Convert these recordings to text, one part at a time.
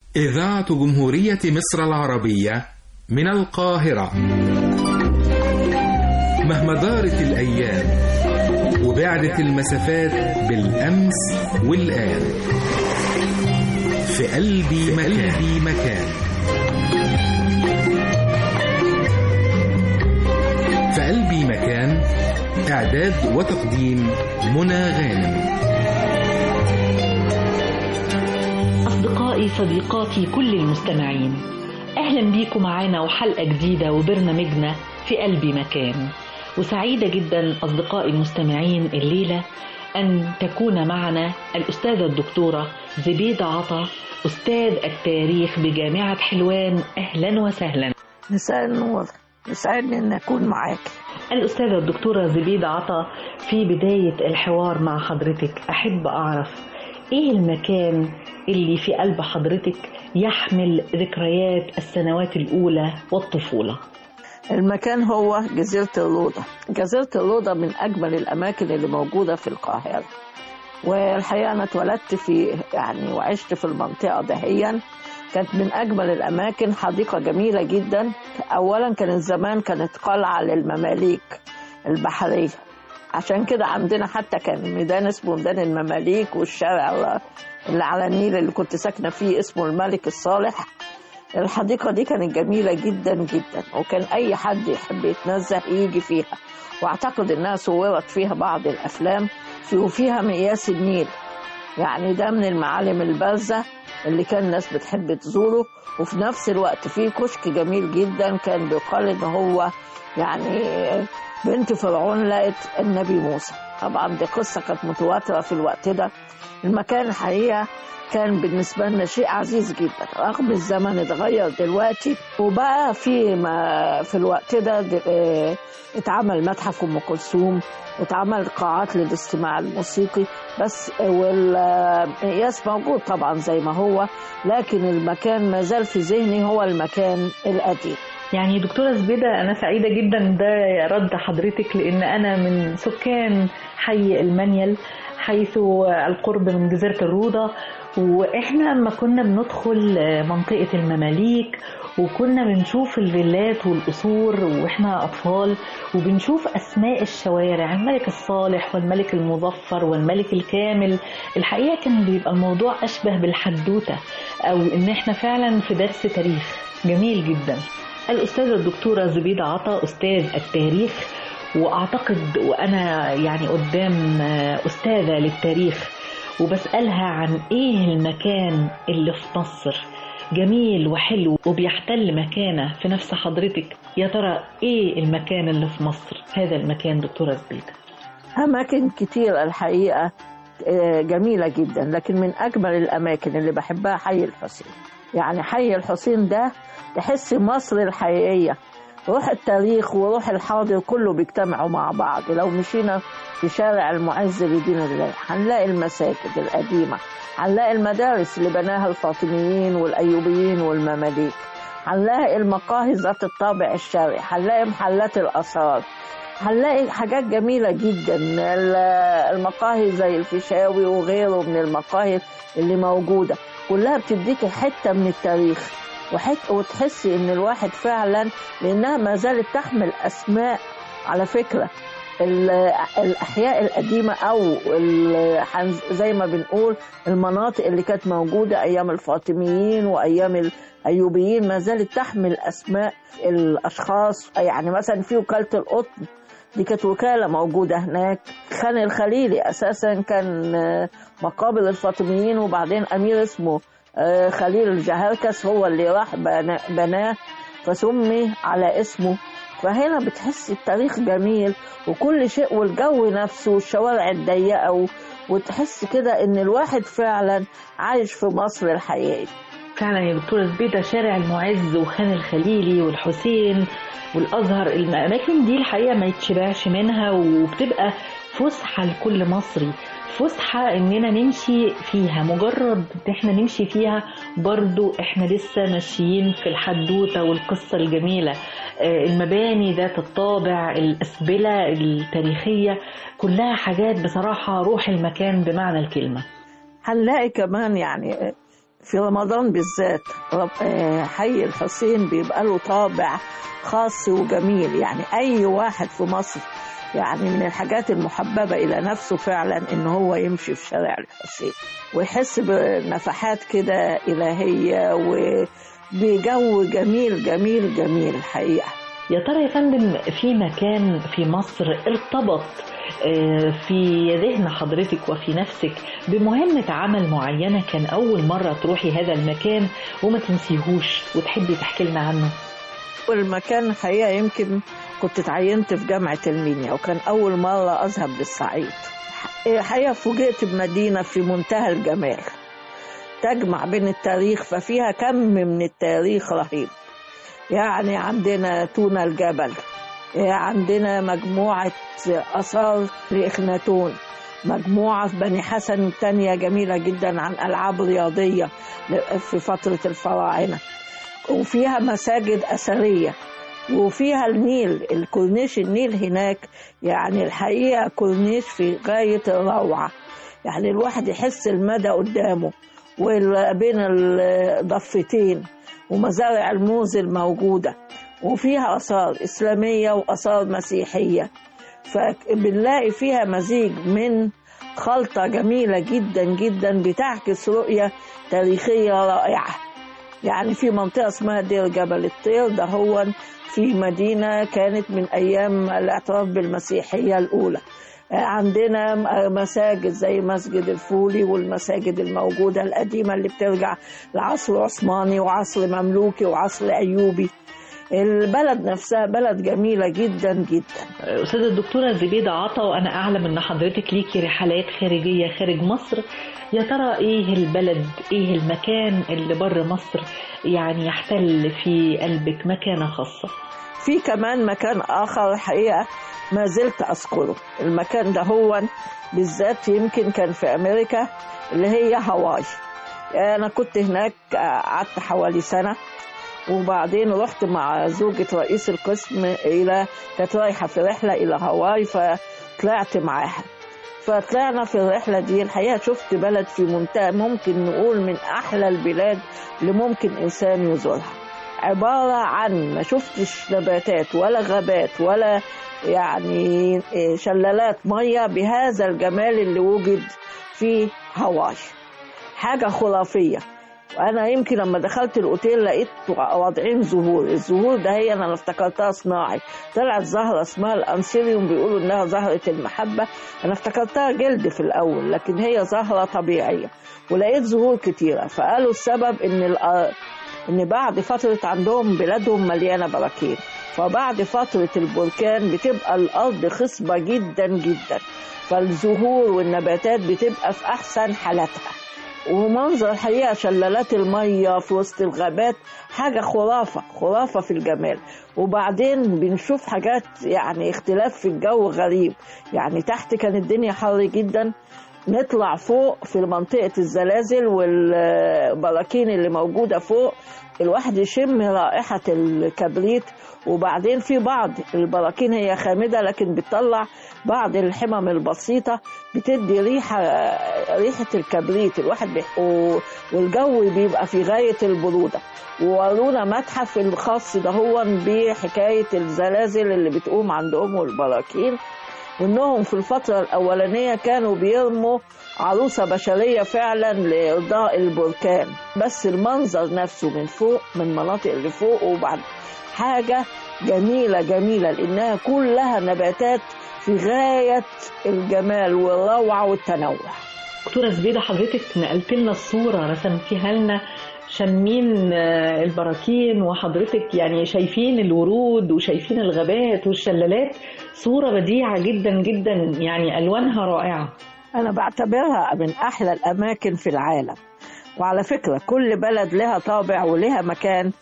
إذاعة جمهورية مصر العربية من القاهرة مهما دارت الأيام وبعدت المسافات بالأمس والآن في قلبي مكان, قلبي مكان في قلبي مكان إعداد وتقديم منى غانم أصدقائي صديقاتي كل المستمعين أهلا بيكم معانا وحلقة جديدة وبرنامجنا في قلبي مكان وسعيدة جدا أصدقائي المستمعين الليلة أن تكون معنا الأستاذة الدكتورة زبيدة عطا أستاذ التاريخ بجامعة حلوان أهلا وسهلا مساء النور يسعدني أن أكون معاك الأستاذة الدكتورة زبيدة عطا في بداية الحوار مع حضرتك أحب أعرف إيه المكان اللي في قلب حضرتك يحمل ذكريات السنوات الأولى والطفولة المكان هو جزيرة اللوضة جزيرة اللوضة من أجمل الأماكن اللي موجودة في القاهرة والحقيقة أنا اتولدت في يعني وعشت في المنطقة دهيا كانت من أجمل الأماكن حديقة جميلة جدا أولا كانت زمان كانت قلعة للمماليك البحرية عشان كده عندنا حتى كان ميدان اسمه ميدان المماليك والشارع اللي على النيل اللي كنت ساكنة فيه اسمه الملك الصالح الحديقة دي كانت جميلة جدا جدا وكان أي حد يحب يتنزه يجي فيها واعتقد انها صورت فيها بعض الافلام وفيها مقياس النيل يعني ده من المعالم البارزه اللي كان الناس بتحب تزوره وفي نفس الوقت فيه كشك جميل جدا كان بيقال ان هو يعني بنت فرعون لقت النبي موسى طبعا دي قصه كانت متواتره في الوقت ده المكان الحقيقه كان بالنسبة لنا شيء عزيز جدا رغم الزمن اتغير دلوقتي وبقى في ما في الوقت ده اتعمل متحف ام كلثوم اتعمل قاعات للاستماع الموسيقي بس والمقياس موجود طبعا زي ما هو لكن المكان ما زال في ذهني هو المكان القديم يعني دكتورة زبيدة أنا سعيدة جدا ده رد حضرتك لأن أنا من سكان حي المنيل حيث القرب من جزيرة الروضة واحنا لما كنا بندخل منطقة المماليك وكنا بنشوف الفيلات والقصور واحنا اطفال وبنشوف اسماء الشوارع الملك الصالح والملك المظفر والملك الكامل الحقيقة كان بيبقى الموضوع اشبه بالحدوتة او ان احنا فعلا في درس تاريخ جميل جدا الاستاذة الدكتورة زبيدة عطا استاذ التاريخ واعتقد وانا يعني قدام استاذة للتاريخ وبسألها عن ايه المكان اللي في مصر جميل وحلو وبيحتل مكانة في نفس حضرتك يا ترى ايه المكان اللي في مصر هذا المكان دكتورة زبيدة أماكن كتير الحقيقة جميلة جدا لكن من أجمل الأماكن اللي بحبها حي الحسين يعني حي الحسين ده تحس مصر الحقيقية روح التاريخ وروح الحاضر كله بيجتمعوا مع بعض لو مشينا في شارع المعز لدين الله هنلاقي المساجد القديمة هنلاقي المدارس اللي بناها الفاطميين والأيوبيين والمماليك هنلاقي المقاهي ذات الطابع الشرقي هنلاقي محلات الآثار هنلاقي حاجات جميلة جدا المقاهي زي الفيشاوي وغيره من المقاهي اللي موجودة كلها بتديك حتة من التاريخ وحت وتحسي ان الواحد فعلا لانها ما زالت تحمل اسماء على فكره الاحياء القديمه او زي ما بنقول المناطق اللي كانت موجوده ايام الفاطميين وايام الايوبيين ما زالت تحمل اسماء الاشخاص يعني مثلا في وكاله القطن دي كانت وكاله موجوده هناك خان الخليلي اساسا كان مقابر الفاطميين وبعدين امير اسمه خليل الجهركس هو اللي راح بناه فسمي على اسمه فهنا بتحس التاريخ جميل وكل شيء والجو نفسه والشوارع الضيقة وتحس كده ان الواحد فعلا عايش في مصر الحقيقي فعلا يا دكتورة زبيدة شارع المعز وخان الخليلي والحسين والازهر الاماكن دي الحقيقه ما يتشبعش منها وبتبقى فسحه لكل مصري فسحة اننا نمشي فيها مجرد ان احنا نمشي فيها برضو احنا لسه ماشيين في الحدوتة والقصة الجميلة المباني ذات الطابع الأسبلة التاريخية كلها حاجات بصراحة روح المكان بمعنى الكلمة هنلاقي كمان يعني في رمضان بالذات رب- آه، حي الحسين بيبقى له طابع خاص وجميل يعني أي واحد في مصر يعني من الحاجات المحببة إلى نفسه فعلا إن هو يمشي في شارع الحسين ويحس بنفحات كده إلهية وبجو جميل جميل جميل الحقيقة يا ترى يا فندم في مكان في مصر ارتبط آه، في ذهن حضرتك وفي نفسك بمهمة عمل معينة كان أول مرة تروحي هذا المكان وما تنسيهوش وتحبي تحكي لنا عنه والمكان الحقيقة يمكن كنت اتعينت في جامعة المنيا وكان أول مرة أذهب للصعيد الحقيقة فوجئت بمدينة في منتهى الجمال تجمع بين التاريخ ففيها كم من التاريخ رهيب يعني عندنا تونا الجبل عندنا مجموعة آثار لإخناتون مجموعة في بني حسن التانية جميلة جدا عن ألعاب رياضية في فترة الفراعنة وفيها مساجد أثرية وفيها النيل الكورنيش النيل هناك يعني الحقيقة كورنيش في غاية الروعة يعني الواحد يحس المدى قدامه وبين الضفتين ومزارع الموز الموجودة وفيها آثار إسلامية وآثار مسيحية فبنلاقي فيها مزيج من خلطة جميلة جدا جدا بتعكس رؤية تاريخية رائعة يعني في منطقة اسمها دير جبل الطير ده هو في مدينة كانت من أيام الاعتراف بالمسيحية الأولى عندنا مساجد زي مسجد الفولي والمساجد الموجودة القديمة اللي بترجع لعصر عثماني وعصر مملوكي وعصر أيوبي البلد نفسها بلد جميلة جدا جدا أستاذة الدكتورة زبيدة عطا وأنا أعلم أن حضرتك ليكي رحلات خارجية خارج مصر يا ترى إيه البلد إيه المكان اللي بره مصر يعني يحتل في قلبك مكانة خاصة في كمان مكان آخر الحقيقة ما زلت أذكره المكان ده هو بالذات يمكن كان في أمريكا اللي هي هاواي أنا كنت هناك قعدت حوالي سنة وبعدين رحت مع زوجة رئيس القسم إلى كانت رايحة في رحلة إلى هاواي فطلعت معاها فطلعنا في الرحلة دي الحقيقة شفت بلد في منتهى ممكن نقول من أحلى البلاد اللي ممكن إنسان يزورها عبارة عن ما شفتش نباتات ولا غابات ولا يعني شلالات مية بهذا الجمال اللي وجد في هاواي حاجة خرافية وانا يمكن لما دخلت الاوتيل لقيت واضعين زهور الزهور ده هي انا افتكرتها صناعي طلعت زهره اسمها الانسيليوم بيقولوا انها زهره المحبه انا افتكرتها جلد في الاول لكن هي زهره طبيعيه ولقيت زهور كتيره فقالوا السبب ان ان بعد فتره عندهم بلادهم مليانه براكين فبعد فتره البركان بتبقى الارض خصبه جدا جدا فالزهور والنباتات بتبقى في احسن حالاتها ومنظر الحقيقة شلالات المية في وسط الغابات حاجة خرافة خرافة في الجمال وبعدين بنشوف حاجات يعني اختلاف في الجو غريب يعني تحت كانت الدنيا حر جدا نطلع فوق في منطقة الزلازل والبراكين اللي موجودة فوق الواحد يشم رائحة الكبريت وبعدين في بعض البراكين هي خامدة لكن بتطلع بعض الحمم البسيطة بتدي ريحة ريحة الكبريت الواحد بيح... والجو بيبقى في غاية البرودة وورونا متحف الخاص ده هو بحكاية الزلازل اللي بتقوم عندهم والبراكين وانهم في الفترة الأولانية كانوا بيرموا عروسة بشرية فعلا لإرضاء البركان بس المنظر نفسه من فوق من المناطق اللي فوق وبعد حاجة جميلة جميلة لأنها كلها نباتات في غاية الجمال والروعة والتنوع دكتورة زبيدة حضرتك نقلت لنا الصورة رسمتيها لنا شامين البراكين وحضرتك يعني شايفين الورود وشايفين الغابات والشلالات صورة بديعة جدا جدا يعني ألوانها رائعة أنا بعتبرها من أحلى الأماكن في العالم وعلى فكرة كل بلد لها طابع ولها مكان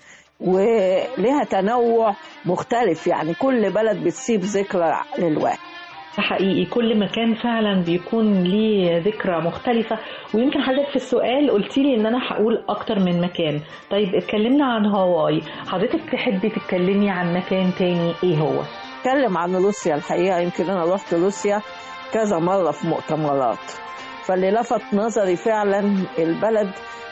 ولها تنوع مختلف يعني كل بلد بتسيب ذكرى للواحد حقيقي كل مكان فعلا بيكون ليه ذكرى مختلفة ويمكن حضرتك في السؤال قلتي لي ان انا هقول اكتر من مكان طيب اتكلمنا عن هاواي حضرتك تحبي تتكلمي عن مكان تاني ايه هو اتكلم عن روسيا الحقيقة يمكن انا رحت روسيا كذا مرة في مؤتمرات فاللي لفت نظري فعلا البلد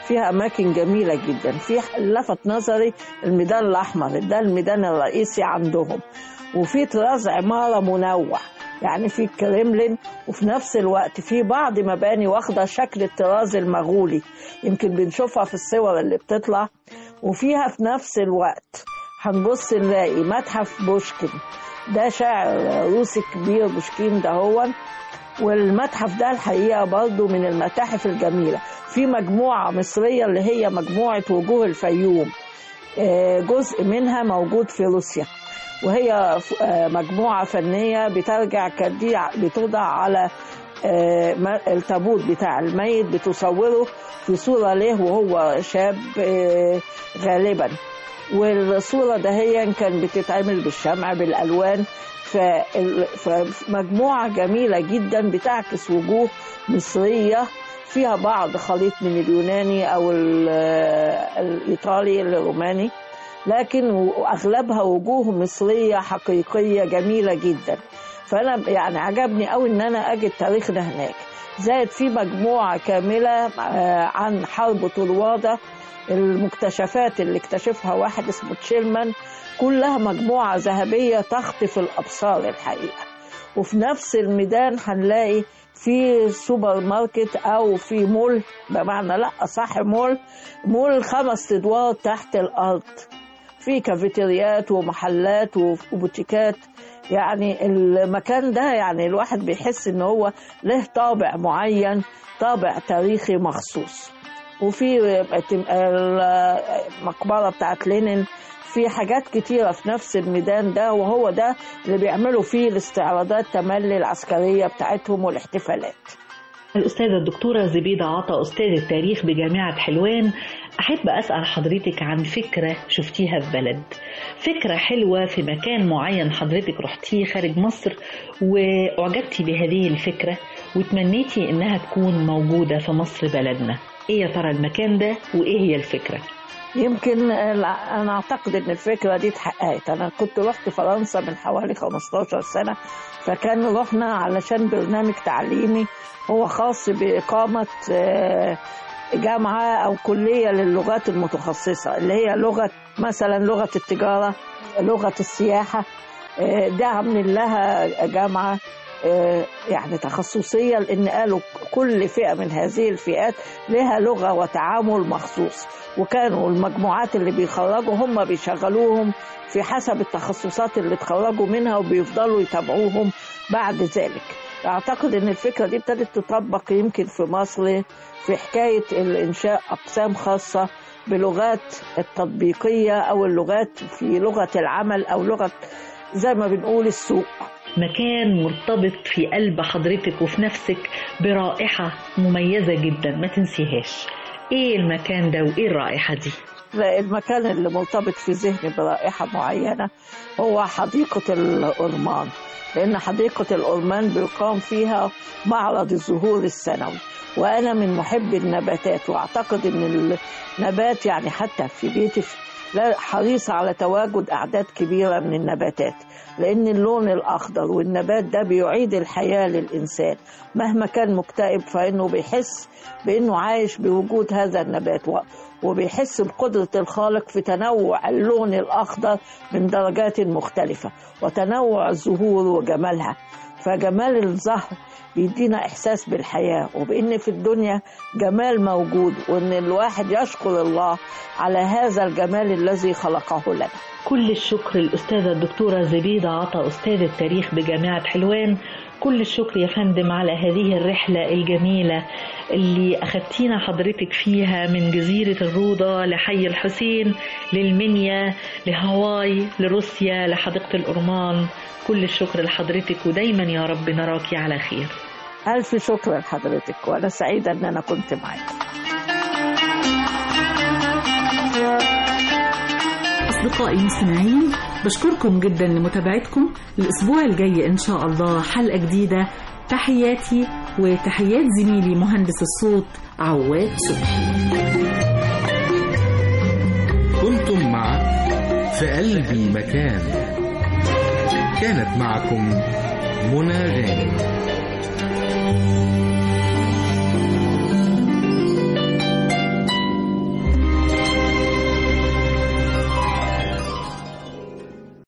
فيها أماكن جميلة جدا في لفت نظري الميدان الأحمر ده الميدان الرئيسي عندهم وفي طراز عمارة منوع يعني في كريملين وفي نفس الوقت في بعض مباني واخدة شكل الطراز المغولي يمكن بنشوفها في الصور اللي بتطلع وفيها في نفس الوقت هنبص نلاقي متحف بوشكين ده شاعر روسي كبير بوشكين ده هو والمتحف ده الحقيقة برضو من المتاحف الجميلة في مجموعة مصرية اللي هي مجموعة وجوه الفيوم آه، جزء منها موجود في روسيا وهي ف- آه، مجموعة فنية بترجع كدي بتوضع على آه، ما- التابوت بتاع الميت بتصوره في صورة له وهو شاب آه، غالبا والصورة دهيا كان بتتعمل بالشمع بالألوان فال- فمجموعة جميلة جدا بتعكس وجوه مصرية فيها بعض خليط من اليوناني أو ال- الإيطالي الروماني لكن واغلبها وجوه مصريه حقيقيه جميله جدا فانا يعني عجبني قوي ان انا اجد تاريخنا هناك زائد في مجموعه كامله آه، عن حرب طروادة المكتشفات اللي اكتشفها واحد اسمه تشيلمان كلها مجموعه ذهبيه تخطف الابصار الحقيقه وفي نفس الميدان هنلاقي في سوبر ماركت او في مول بمعنى لا صح مول مول خمس ادوار تحت الارض في كافيتريات ومحلات وبوتيكات يعني المكان ده يعني الواحد بيحس ان هو له طابع معين طابع تاريخي مخصوص وفي المقبرة بتاعت لينين في حاجات كتيرة في نفس الميدان ده وهو ده اللي بيعملوا فيه الاستعراضات تملي العسكرية بتاعتهم والاحتفالات الأستاذة الدكتورة زبيدة عطا أستاذ التاريخ بجامعة حلوان أحب أسأل حضرتك عن فكرة شفتيها في بلد فكرة حلوة في مكان معين حضرتك رحتيه خارج مصر وأعجبتي بهذه الفكرة وتمنيتي إنها تكون موجودة في مصر بلدنا إيه يا ترى المكان ده وإيه هي الفكرة؟ يمكن انا اعتقد ان الفكره دي اتحققت انا كنت رحت فرنسا من حوالي 15 سنه فكان رحنا علشان برنامج تعليمي هو خاص باقامه آه، جامعه او كليه للغات المتخصصه اللي هي لغه مثلا لغه التجاره لغه السياحه آه، ده عاملين لها جامعه آه، يعني تخصصيه لان قالوا كل فئه من هذه الفئات لها لغه وتعامل مخصوص وكانوا المجموعات اللي بيخرجوا هم بيشغلوهم في حسب التخصصات اللي اتخرجوا منها وبيفضلوا يتابعوهم بعد ذلك اعتقد ان الفكره دي ابتدت تطبق يمكن في مصر في حكايه الانشاء اقسام خاصه بلغات التطبيقيه او اللغات في لغه العمل او لغه زي ما بنقول السوق مكان مرتبط في قلب حضرتك وفي نفسك برائحة مميزة جدا ما تنسيهاش ايه المكان ده وايه الرائحة دي لا، المكان اللي مرتبط في ذهني برائحة معينة هو حديقة الأرمان لأن حديقة الأرمان بيقام فيها معرض الزهور السنوي وأنا من محبي النباتات وأعتقد أن النبات يعني حتى في بيتي لا حريصة على تواجد أعداد كبيرة من النباتات لأن اللون الأخضر والنبات ده بيعيد الحياة للإنسان مهما كان مكتئب فإنه بيحس بأنه عايش بوجود هذا النبات و- وبيحس بقدرة الخالق في تنوع اللون الأخضر من درجات مختلفة وتنوع الزهور وجمالها فجمال الزهر بيدينا إحساس بالحياة وبإن في الدنيا جمال موجود وإن الواحد يشكر الله على هذا الجمال الذي خلقه لنا كل الشكر الأستاذة الدكتورة زبيدة عطا أستاذ التاريخ بجامعة حلوان كل الشكر يا فندم على هذه الرحلة الجميلة اللي أخدتينا حضرتك فيها من جزيرة الروضة لحي الحسين للمنيا لهاواي لروسيا لحديقة الأرمان كل الشكر لحضرتك ودايما يا رب نراكي على خير ألف شكر لحضرتك وأنا سعيدة إن أنا كنت معاك أصدقائي المستمعين بشكركم جدا لمتابعتكم الأسبوع الجاي إن شاء الله حلقة جديدة تحياتي وتحيات زميلي مهندس الصوت عواد صبحي كنتم مع في قلبي مكان كانت معكم منى غانم